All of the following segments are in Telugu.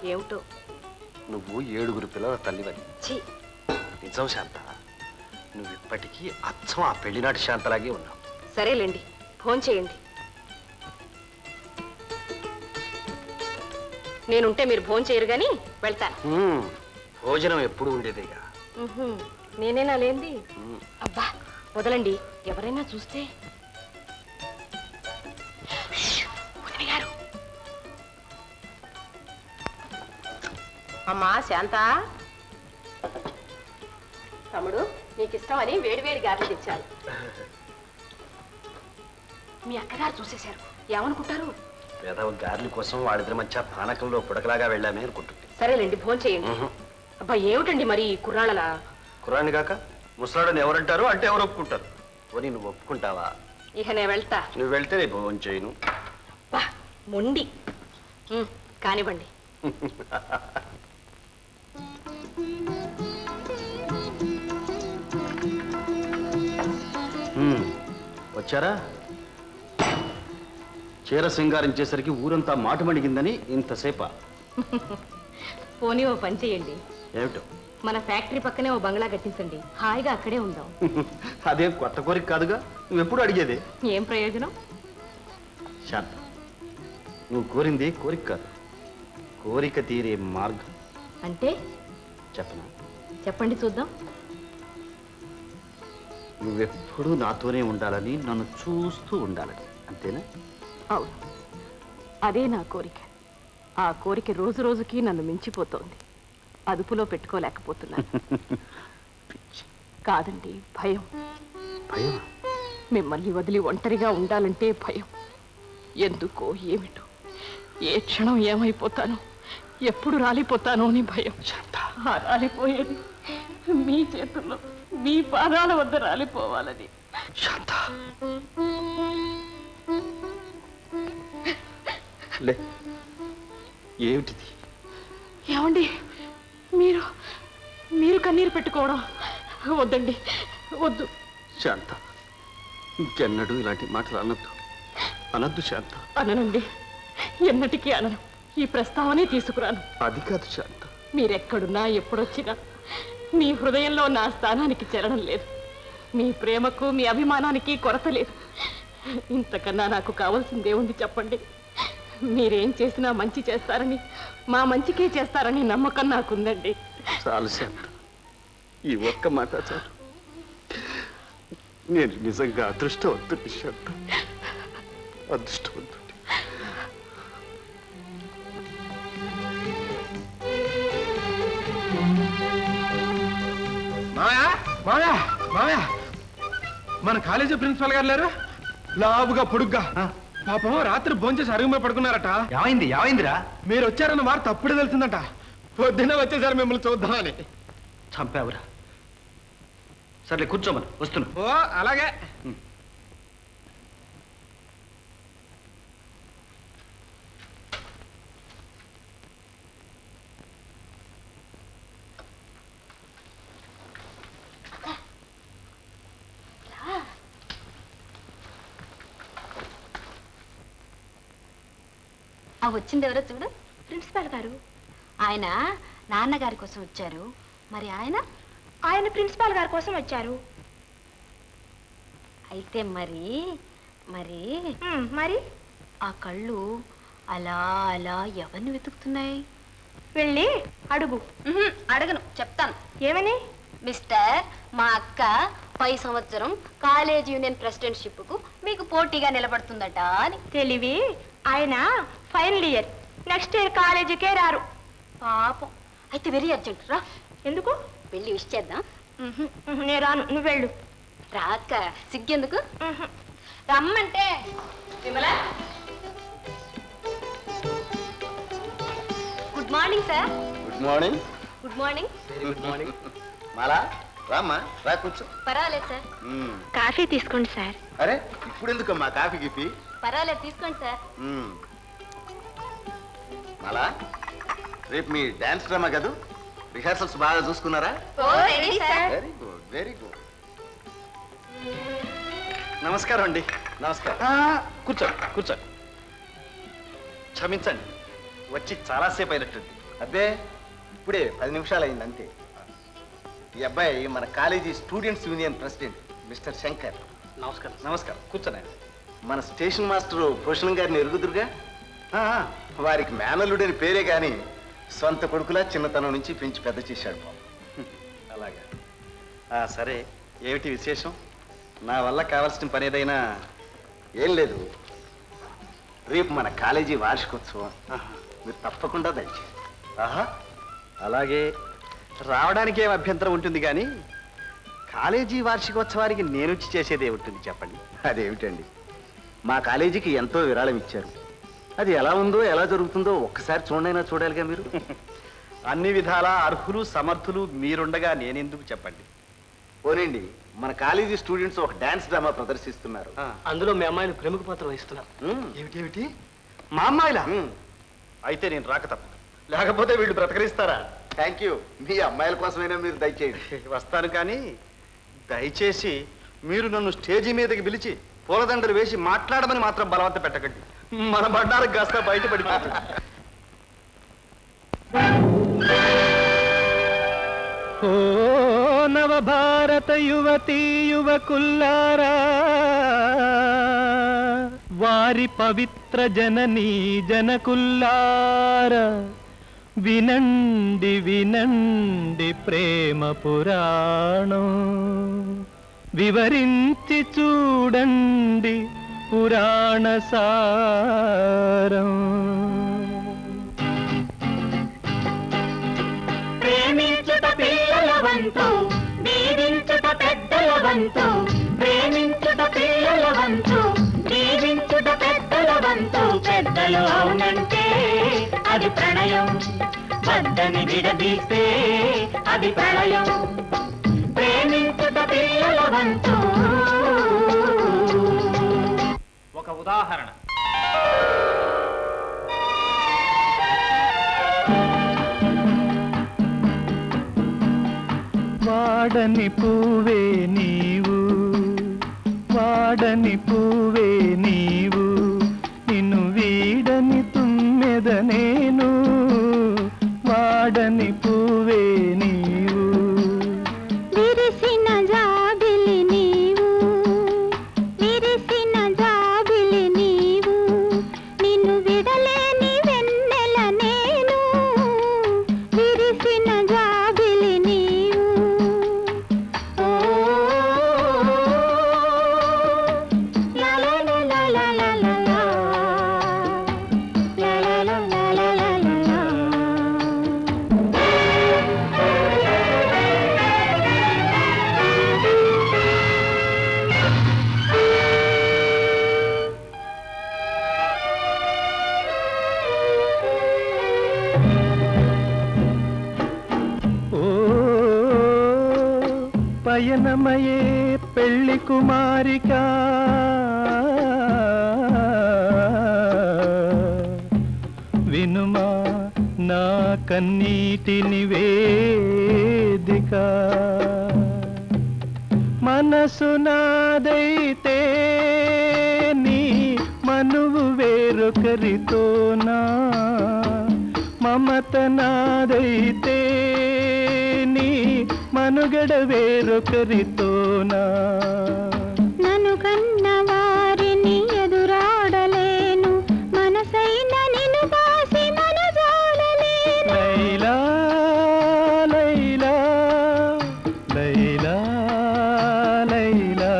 ఏమిటో నువ్వు ఏడుగురు పిల్లల తల్లివని ఛీ నిజం శాంత నువ్వు ఇప్పటికీ అచ్చం ఆ పెళ్లినాటి శాంతలాగే ఉన్నావు సరేలేండి ఫోన్ చేయండి నేనుంటే మీరు ఫోన్ చేయరు కానీ వెళ్తాను హ్మ్, భోజనం ఎప్పుడు ఉండేదేగా ఉహుం, నేనేనా లేంది హ్మ్. అబ్బా వదలండి ఎవరైనా చూస్తే ష్, వదిన గారు. అమ్మా శాంత తమ్ముడు నీకు ఇష్టమని వేడివేడి గారెలు తెచ్చాను మీ అక్కగారు చూసేశారు ఏమనుకుంటారు వేదవ గార్ల కోసం వాళ్ళిద్దరి మధ్య పానకంలో పుడకలాగా వెళ్ళామే అనుకుంటుంది సరేలేండి ఫోన్ చేయండి ఉహు. అబ్బా ఏమిటండి మరి ఈ కుర్రాళ్ళలా కురాని కాక ముసలాడని ఎవరంటారు అంటే ఎవరు ఒప్పుకుంటారు పోనీ నువ్వు ఒప్పుకుంటావా ఇక నేను వెళ్తా నువ్వు వెళ్తే నేను భోజనం చేయను బా మొండి ఉమ్, కానివ్వండి హ్మ్. వచ్చారా చీర సింగారించేసరికి ఊరంతా మాట మణిగిందని ఇంతసేప పోనీ ఓ పని చేయండి ఏమిటో మన ఫ్యాక్టరీ పక్కనే ఓ బంగ్లా కట్టించండి హాయిగా అక్కడే ఉందాం అదేం కొత్త కోరిక కాదుగా నువ్వెప్పుడు అడిగేది ఏం ప్రయోజనం శాంత నువ్వు కోరింది కోరిక కాదు కోరిక తీరే మార్గం అంటే చెప్పనా చెప్పండి చూద్దాం నువ్వెప్పుడూ నాతోనే ఉండాలని నన్ను చూస్తూ ఉండాలని అంతేనా అవును అదే నా కోరిక ఆ కోరిక రోజు రోజుకి నన్ను మించిపోతోంది అదుపులో పెట్టుకోలేకపోతున్నాను కాదండి భయం భయం మిమ్మల్ని వదిలి ఒంటరిగా ఉండాలంటే భయం ఎందుకో ఏమిటో ఏ క్షణం ఏమైపోతానో ఎప్పుడు రాలిపోతానో అని భయం ఆ రాలిపోయేది మీ చేతుల్లో మీ పాదాల వద్ద రాలిపోవాలని శాంత లే ఏమిటిది ఏమండి మీరు మీరు కన్నీరు పెట్టుకోవడం వద్దండి వద్దు శాంత ఇంకెన్నడూ ఇలాంటి మాటలు అనొద్దు అనొద్దు శాంత అననండి ఎన్నటికీ అనను ఈ ప్రస్తావనే తీసుకురాను అది కాదు శాంత మీరెక్కడున్నా ఎప్పుడొచ్చినా మీ హృదయంలో నా స్థానానికి చేరడం లేదు మీ ప్రేమకు మీ అభిమానానికి కొరత లేదు ఇంతకన్నా నాకు కావాల్సిందే ఉంది చెప్పండి మీరేం చేసినా మంచి చేస్తారని మా మంచికే చేస్తారని నమ్మకం నాకుందండి చాలు శాంత ఈ ఒక్క మాట చాలు నేను నిజంగా అదృష్టవంతుడి శాంత అదృష్టవంతుడి మాయా మాయా మాయా మన కాలేజీ ప్రిన్సిపల్ గారు లేరు లావుగా పొడుగ్గా పాపం రాత్రి భోంచేసి అరుగు మీద పడుకున్నారట ఏమైంది ఏమైందిరా మీరు వచ్చారన్న వార్త అప్పుడే తెలిసిందట పొద్దున్న వచ్చేసారు మిమ్మల్ని చూద్దామని చంపావురా సర్లే కూర్చోమను వస్తున్నా ఓ అలాగే ఆ వచ్చింది ఎవరో చూడు ప్రిన్సిపాల్ గారు ఆయన నాన్నగారి కోసం వచ్చారు మరి ఆయన ఆయన ప్రిన్సిపాల్ గారి కోసం వచ్చారు అయితే మరి మరి మ్, మరి ఆ కళ్ళు అలా అలా ఎవరిని వెతుకుతున్నాయి వెళ్ళి అడుగు ఉహుం, అడగను చెప్తాను ఏమని మిస్టర్ మా అక్క పై సంవత్సరం కాలేజ్ యూనియన్ ప్రెసిడెంట్షిప్కు మీకు పోటీగా నిలబడుతుందట అని తెలివి ఆయన ఫైనల్ ఇయర్ నెక్స్ట్ ఇయర్ కాలేజీకే రారు పాపం అయితే వెరీ అర్జెంట్ రా ఎందుకు వెళ్ళి విష్ చేద్దాం మ్హూ, మ్హూ, నేను రాను నువ్వు వెళ్ళు రాక సిగ్గెందుకు మ్హూ. రమ్మంటే Vimala good morning sir good morning good morning good morning Mala రామ్మా రా కూర్చో పర్వాలేదు సార్ మ్మ్. కాఫీ తీసుకోండి సార్ అరే ఇప్పుడు ఎందుకమ్మా కాఫీ గిఫీ పర్వాలేదు తీసుకోండి సార్ మ్మ్. మాలా రేపు మీ డాన్స్ డ్రామా కదూ రిహార్సల్స్ బాగా చూసుకున్నారా ఓ ready sir very good very good నమస్కారం అండి నమస్కారం కూర్చోండి కూర్చోండి క్షమించండి వచ్చి చాలాసేపు అయినట్టుంది అబ్బే ఇప్పుడే పది నిమిషాలు అయింది అంతే ఈ అబ్బాయి మన college students union president mister Shankar నమస్కారం నమస్కారం కూర్చోనే మన స్టేషన్ మాస్టర్ భూషణం గారిని ఎరుగుదురుగా ఆ, ఆ, వారికి మేనల్లుడని పేరే కానీ సొంత కొడుకులా చిన్నతనం నుంచి పెంచి పెద్ద చేశాడు పాపం అలాగా ఆ, సరే ఏమిటి విశేషం నా వల్ల కావాల్సిన పని ఏదైనా ఏం లేదు రేపు మన కాలేజీ వార్షికోత్సవం మీరు తప్పకుండా దయచేసి ఆహా అలాగే రావడానికి ఏం అభ్యంతరం ఉంటుంది కానీ కాలేజీ వార్షికోత్సవానికి నేను వచ్చి చేసేది ఏమిటి చెప్పండి అదేమిటండి మా కాలేజీకి ఎంతో విరాళం ఇచ్చారు అది ఎలా ఉందో ఎలా జరుగుతుందో ఒక్కసారి చూడైనా చూడాలిగా మీరు అన్ని విధాల అర్హులు సమర్థులు మీరుండగా నేనెందుకు చెప్పండి పోనండి మన కాలేజీ స్టూడెంట్స్ ఒక డాన్స్ డ్రామా ప్రదర్శిస్తున్నారు ఆ, అందులో మీ అమ్మాయిలు ప్రముఖ పాత్ర వహిస్తున్నారు మ్మ్. ఏమిటేమిటి మా అమ్మాయిలా మ్మ్. అయితే నేను రాక తప్పదు లేకపోతే వీళ్ళు బ్రతకరిస్తారా థ్యాంక్ యూ మీ అమ్మాయిల కోసమైనా మీరు దయచేయండి వస్తాను కానీ దయచేసి మీరు నన్ను స్టేజీ మీదకి పిలిచి పూలదండలు వేసి మాట్లాడమని మాత్రం బలవంత పెట్టకండి మన బండారకు కాస్త బయటపడిపోతుంది ఓ నవభారత యువతీ యువకుల్లారా వారి పవిత్ర జననీ జనకుల్లారా వినండి వినండి ప్రేమ పురాణం వివరించి చూడండి పురాణ సారం ప్రేమించుట పిల్లల వంతు దీవించుట పెద్దల వంతు ప్రేమించుట పిల్లల వంతు దీవించుట పెద్దల వంతు పెద్దలు అవునంటే అది ప్రణయం వద్దని విడదీస్తే అది ప్రళయం ప్రేమించుట పిల్లల వంతు ఒక ఉదాహరణ వాడని పువ్వే నీవు వాడని పువ్వే నీవు నిన్ను వీడని తుమ్మెద నేను వాడని పువ్వే నీవు విరిసిన జాబిలి నీవు విరిసిన జాబిలి నీవు నిన్ను విడలేని వెన్నెల నేను విరిసిన జాబిలి నీవు ఓ లా లా లా లా లా లా లా లా. లా లా లా లా లా లా లా లా. ఓ పయనమయే పెళ్లి కుమారిక వినుమా నా కన్నీటి నివేదిక మనసు నాదైతే నీ మనువు వేరొకరితోనా మమత నాదైతే నీ మనుగడ వేరొకరితోనా నన్ను కన్న వారిని ఎదురాడలేను మనసైన నిన్ను బాసి మనజాడలేను లైలా లైలా లైలా లైలా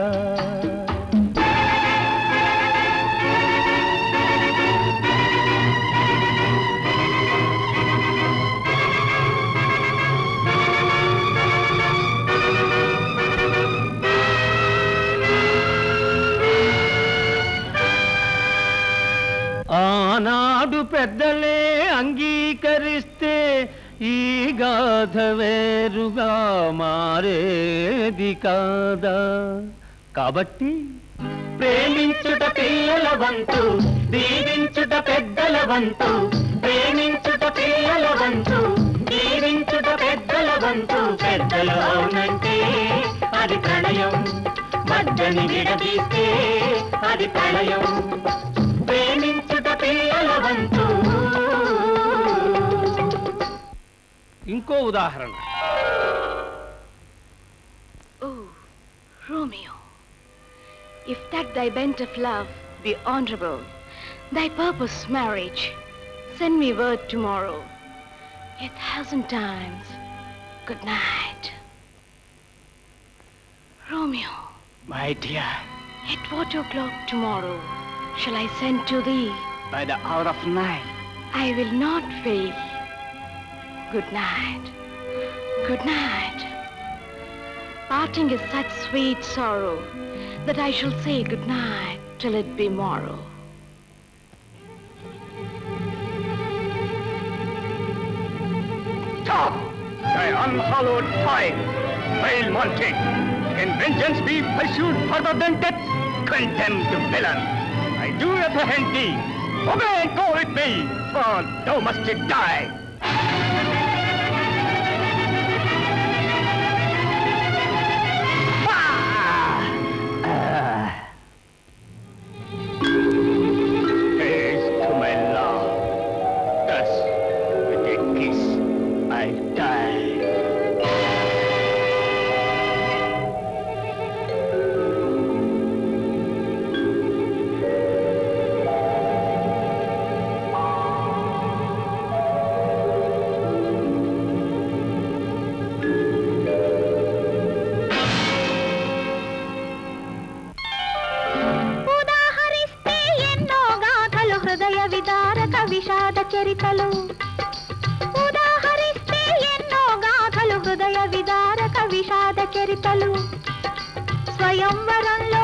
ఆనాడు పెద్దలే అంగీకరిస్తే ఈ గాథ వేరుగా మారేది కాదా కాబట్టి ప్రేమించుట పిల్లల వంతు దీవించుట పెద్దల వంతు ప్రేమించుట పిల్లల వంతు దీవించుట పెద్దల వంతు పెద్దలు అవునంటే అది ప్రణయం వద్దని విడదీస్తే అది ప్రళయం ప్రేమించుట పిల్లల వంతు ఇంకో ఉదాహరణ Oh, Romeo, if that thy bent of love be honorable, thy purpose marriage, send me word tomorrow. A thousand times, good night. Romeo, my dear at what o'clock tomorrow shall I send to thee? By the hour of nine I will not fail. Good night. Good night. Parting is such sweet sorrow that I shall say good night till it be morrow. Stop! Thy unhallowed toy, vile wanting. Can vengeance be pursued further than death? Condemned villain! I do apprehend thee. Obey and go with me, for thou must die. Haste to my love. Thus, with a kiss, I die. ఉదాహరిస్తే ఎన్నో గాథలు హృదయ విదారక విషాద చరితలు ఉదాహరిస్తే ఎన్నో గాథలు హృదయ విదారక విషాద చరితలు స్వయంవరంలో